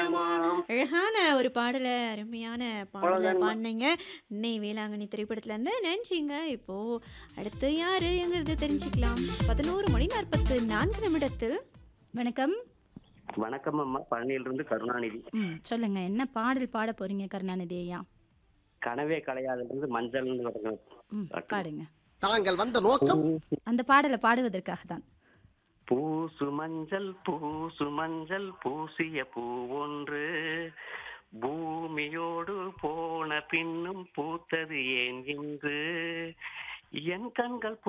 நியாயமாம் அழகான ஒரு பாடல அருமையான பாடல அவ்வளவுதான்மா. பாடினீங்க இன்னை வேளாங்கண்ணி திரைப்படத்துல இருந்து நினைச்சிங்க இப்போ அடுத்து யாரு எங்கிறது தெரிஞ்சுக்கலாம் பதினோரு மணி நாற்பத்து நான்கு நிமிடத்தில் வணக்கம் வணக்கம் அம்மா பழனியிலிருந்து கருணாநிதி ம் சொல்லுங்க என்ன பாடல் பாட போறீங்க கருணாநிதி ஐயா கனவே கலையாதிலிருந்து மஞ்சள்னு வருங்க ம் பாடுங்க தாங்கள் வந்த நோக்கம் அந்த பாடலை பாடுவதற்காக தான் பூசு மஞ்சள் பூசு மஞ்சள் பூசிய பூ ஒன்று பூமியோடு போன பின்னும் பூத்தது ஏன் இன்று என் கண்கள்